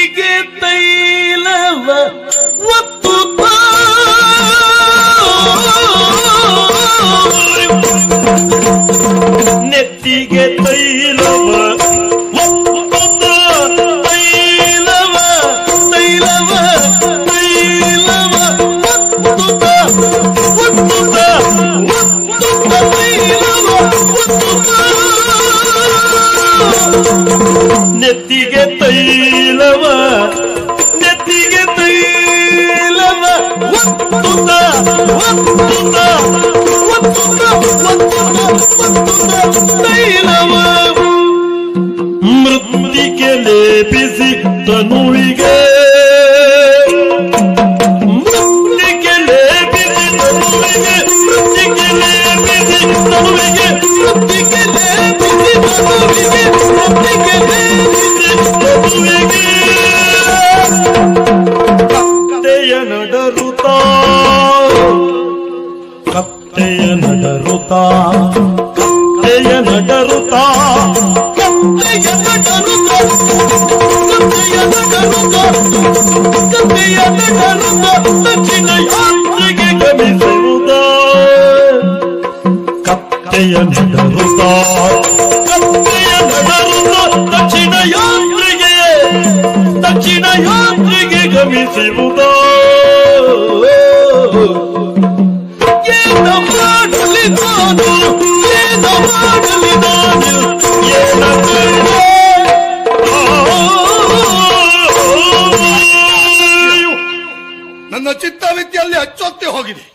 ನೆತ್ತಿಗೆ ತೈಲವ ಒತ್ತು ನೆತ್ತಿಗೆ ತೈಲವ ಒತ್ತುತ್ತ ತೈಲವ ತೈಲವ ತೈಲವ ಒತ್ತುತ್ತ ಒತ್ತುತ್ತ ಒತ್ತುತ್ತ ತೈಲವ ಒತ್ತುತ್ತ ನೆತ್ತಿಗೆ ತೈಲವ ನೆತ್ತಿಗೆ ತೈಲವ ಒತ್ತುತ್ತ ಒತ್ತುತ್ತ ಒತ್ತುತ್ತ ಒತ್ತುತ್ತ ಒತ್ತುತ್ತ ತೈಲವ ಮೃತ್ತಿಗೆ ಲೇಪಿಸಿ ತನುವಿಗೆ ಮೃತ್ತಿಗೆ ಲೇಪಿಸಿ ತನುವಿಗೆ ಮೃತ್ತಿಗೆ ಲೇಪಿಸಿ ತನುವಿಗೆ ಮೃತ್ತಿಗೆ ಲೇಪಿಸಿ ತನುವಿಗೆ ಮೃತ್ತಿಗೆ ಲೇಪಿಸಿ ತನುವಿಗೆ ಕತ್ತೆಯ ನಡರುತ್ತಾ ಕತ್ತೆಯ ನಡರುತ್ತಾ ಕತ್ತೆಯ ನಡರುತ್ತಾ ಕತ್ತೆಯ ನಡರುತ್ತಾ ಕತ್ತೆಯ ನಡರುತ್ತಾ ಕತ್ತೆಯ ನಡರುತ್ತಾ ದಕ್ಷಿಣ ಯಾತ್ರೆಗೆ ಗಮಿಸುವುದ ಕತ್ತೆಯ ನಡರುತ್ತಾ ಕತ್ತೆಯ ನಡರುತ್ತಾ ದಕ್ಷಿಣ ಯಾತ್ರೆಗೆ ದಕ್ಷಿಣ ಯಾತ್ರೆಗೆ ಗಮಿಸುವುದ ಏನ ಮಾಡಲಿ ನಾನು ಏನ ಮಾಡಲಿ ನಾನು ಏನ ಬೇಡ? ನನ್ನ ಚಿತ್ತವಿದ್ಯೆಯಲ್ಲಿ ಅಚ್ಚೊತ್ತೆ ಹೋಗಿದೆ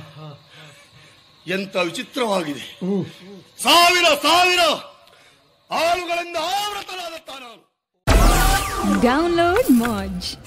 ಎಂತ ವಿಚಿತ್ರವಾಗಿದೆ ಸಾವಿರ ಸಾವಿರ ಆಳುಗಳಿಂದ ಆವೃತನಾದ ನಾನು Download Moj.